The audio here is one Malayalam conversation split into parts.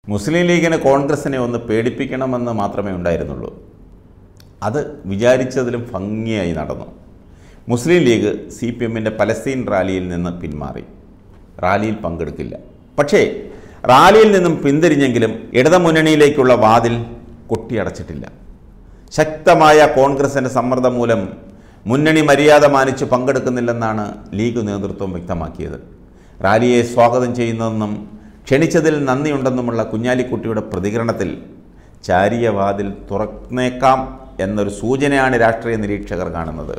മുസ്ലിം ലീഗിന് കോൺഗ്രസിനെ ഒന്ന് പേടിപ്പിക്കണമെന്ന് മാത്രമേ ഉണ്ടായിരുന്നുള്ളൂ അത് വിചാരിച്ചതിലും ഭംഗിയായി നടന്നു മുസ്ലിം ലീഗ് സി പി എമ്മിൻ്റെ പലസ്തീൻ റാലിയിൽ നിന്ന് പിന്മാറി റാലിയിൽ പങ്കെടുക്കില്ല പക്ഷേ റാലിയിൽ നിന്നും പിന്തിരിഞ്ഞെങ്കിലും ഇടതുമുന്നണിയിലേക്കുള്ള വാതിൽ കൊട്ടിയടച്ചിട്ടില്ല ശക്തമായ കോൺഗ്രസിൻ്റെ സമ്മർദ്ദം മൂലം മുന്നണി മര്യാദ മാനിച്ച് പങ്കെടുക്കുന്നില്ലെന്നാണ് ലീഗ് നേതൃത്വം വ്യക്തമാക്കിയത് റാലിയെ സ്വാഗതം ചെയ്യുന്നതെന്നും ക്ഷണിച്ചതിൽ നന്ദിയുണ്ടെന്നുമുള്ള കുഞ്ഞാലിക്കുട്ടിയുടെ പ്രതികരണത്തിൽ ചാരിയ വാതിൽ തുറന്നേക്കാം എന്നൊരു സൂചനയാണ് രാഷ്ട്രീയ നിരീക്ഷകർ കാണുന്നത്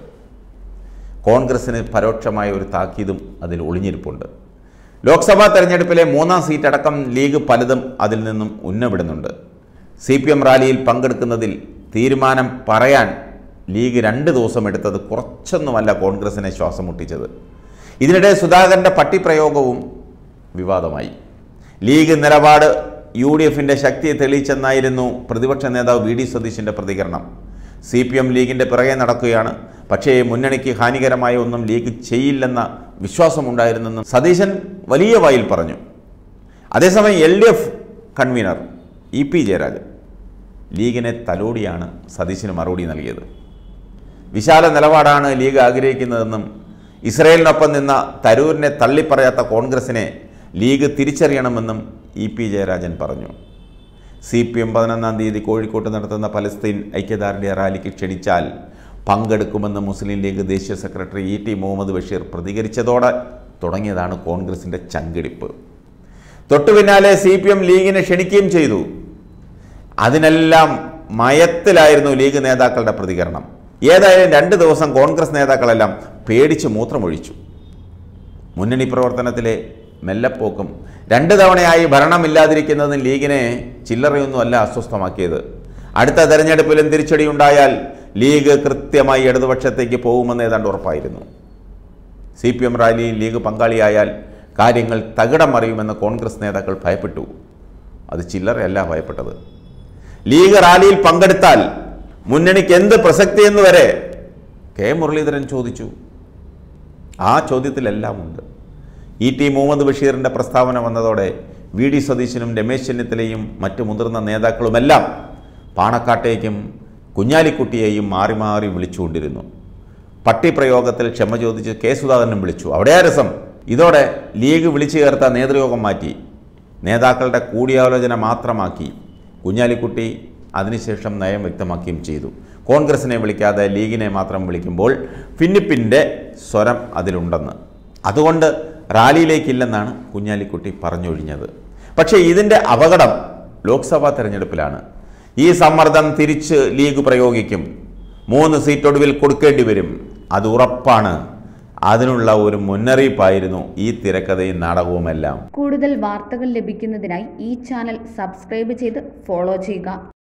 കോൺഗ്രസിന് പരോക്ഷമായ ഒരു താക്കീതും അതിൽ ഒളിഞ്ഞിരിപ്പുണ്ട് ലോക്സഭാ തെരഞ്ഞെടുപ്പിലെ മൂന്നാം സീറ്റ് അടക്കം ലീഗ് പലതും അതിൽ നിന്നും ഉന്നവിടുന്നുണ്ട് സി പി എം റാലിയിൽ പങ്കെടുക്കുന്നതിൽ തീരുമാനം പറയാൻ ലീഗ് രണ്ട് ദിവസം എടുത്തത് കുറച്ചൊന്നുമല്ല കോൺഗ്രസിനെ ശ്വാസം മുട്ടിച്ചത് ഇതിനിടെ സുധാകരൻ്റെ പട്ടിപ്രയോഗവും വിവാദമായി ലീഗ് നിലപാട് യു ഡി എഫിൻ്റെ ശക്തിയെ തെളിയിച്ചെന്നായിരുന്നു പ്രതിപക്ഷ നേതാവ് വി ഡി സതീശിൻ്റെ പ്രതികരണം സി പി എം ലീഗിൻ്റെ പിറകെ നടക്കുകയാണ് പക്ഷേ മുന്നണിക്ക് ഹാനികരമായ ഒന്നും ലീഗ് ചെയ്യില്ലെന്ന വിശ്വാസമുണ്ടായിരുന്നെന്നും സതീശൻ വലിയ വായിൽ പറഞ്ഞു അതേസമയം L D F convener E P Jayarajan ലീഗിനെ തലോടിയാണ് സതീശന് മറുപടി നൽകിയത് വിശാല നിലപാടാണ് ലീഗ് ആഗ്രഹിക്കുന്നതെന്നും ഇസ്രയേലിനൊപ്പം നിന്ന തരൂരിനെ തള്ളിപ്പറയാത്ത കോൺഗ്രസിനെ ലീഗ് തിരിച്ചറിയണമെന്നും ഇ പി ജയരാജൻ പറഞ്ഞു സി പി എം പതിനൊന്നാം തീയതി കോഴിക്കോട്ട് നടത്തുന്ന പലസ്തീൻ ഐക്യദാർഢ്യ റാലിക്ക് ക്ഷണിച്ചാൽ പങ്കെടുക്കുമെന്ന് മുസ്ലിം ലീഗ് ദേശീയ secretary E T Muhammad Basheer പ്രതികരിച്ചതോടെ തുടങ്ങിയതാണ് കോൺഗ്രസിൻ്റെ ചങ്കിടിപ്പ് തൊട്ടു പിന്നാലെ സി പി എം ലീഗിനെ ക്ഷണിക്കുകയും ചെയ്തു അതിനെല്ലാം മയത്തിലായിരുന്നു ലീഗ് നേതാക്കളുടെ പ്രതികരണം ഏതായാലും രണ്ട് ദിവസം കോൺഗ്രസ് നേതാക്കളെല്ലാം പേടിച്ച് മൂത്രമൊഴിച്ചു മുന്നണി പ്രവർത്തനത്തിലെ മെല്ലപ്പോക്കും രണ്ട് തവണയായി ഭരണമില്ലാതിരിക്കുന്നതും ലീഗിനെ ചില്ലറയൊന്നുമല്ല അസ്വസ്ഥമാക്കിയത് അടുത്ത തെരഞ്ഞെടുപ്പിലും തിരിച്ചടിയുണ്ടായാൽ ലീഗ് കൃത്യമായി ഇടതുപക്ഷത്തേക്ക് പോകുമെന്ന് ഏതാണ്ട് ഉറപ്പായിരുന്നു സി പി എം റാലിയിൽ ലീഗ് പങ്കാളിയായാൽ കാര്യങ്ങൾ തകിടം മറിയുമെന്ന് കോൺഗ്രസ് നേതാക്കൾ ഭയപ്പെട്ടു അത് ചില്ലറയല്ല ഭയപ്പെട്ടത് ലീഗ് റാലിയിൽ പങ്കെടുത്താൽ മുന്നണിക്ക് എന്ത് പ്രസക്തിയെന്ന് വരെ കെ മുരളീധരൻ ചോദിച്ചു ആ ചോദ്യത്തിലെല്ലാം ഉണ്ട് ഇ ടി മുഹമ്മദ് ബഷീറിൻ്റെ പ്രസ്താവന വന്നതോടെ വി ഡി സതീശനും രമേശ് ചെന്നിത്തലയും മറ്റു മുതിർന്ന നേതാക്കളുമെല്ലാം പാണക്കാട്ടേക്കും കുഞ്ഞാലിക്കുട്ടിയെയും മാറി മാറി വിളിച്ചുകൊണ്ടിരുന്നു പട്ടിപ്രയോഗത്തിൽ ക്ഷമ ചോദിച്ച് കെ സുധാകരനും വിളിച്ചു അവിടെയാ രസം ഇതോടെ ലീഗ് വിളിച്ചു ചേർത്ത നേതൃയോഗം മാറ്റി നേതാക്കളുടെ കൂടിയാലോചന മാത്രമാക്കി കുഞ്ഞാലിക്കുട്ടി അതിനുശേഷം നയം വ്യക്തമാക്കുകയും ചെയ്തു കോൺഗ്രസിനെ വിളിക്കാതെ ലീഗിനെ മാത്രം വിളിക്കുമ്പോൾ ഭിന്നിപ്പിൻ്റെ സ്വരം അതിലുണ്ടെന്ന് അതുകൊണ്ട് റാലിയിലേക്കില്ലെന്നാണ് കുഞ്ഞാലിക്കുട്ടി പറഞ്ഞൊഴിഞ്ഞത് പക്ഷേ ഇതിൻ്റെ അപകടം ലോക്സഭാ തെരഞ്ഞെടുപ്പിലാണ് ഈ സമ്മർദ്ദം തിരിച്ച് ലീഗ് പ്രയോഗിക്കും മൂന്ന് സീറ്റ് ഒടുവിൽ കൊടുക്കേണ്ടി വരും അത് ഉറപ്പാണ് അതിനുള്ള ഒരു മുന്നറിയിപ്പായിരുന്നു ഈ തിരക്കഥയും നാടകവുമെല്ലാം കൂടുതൽ വാർത്തകൾ ലഭിക്കുന്നതിനായി ഈ ചാനൽ സബ്സ്ക്രൈബ് ചെയ്ത് ഫോളോ ചെയ്യുക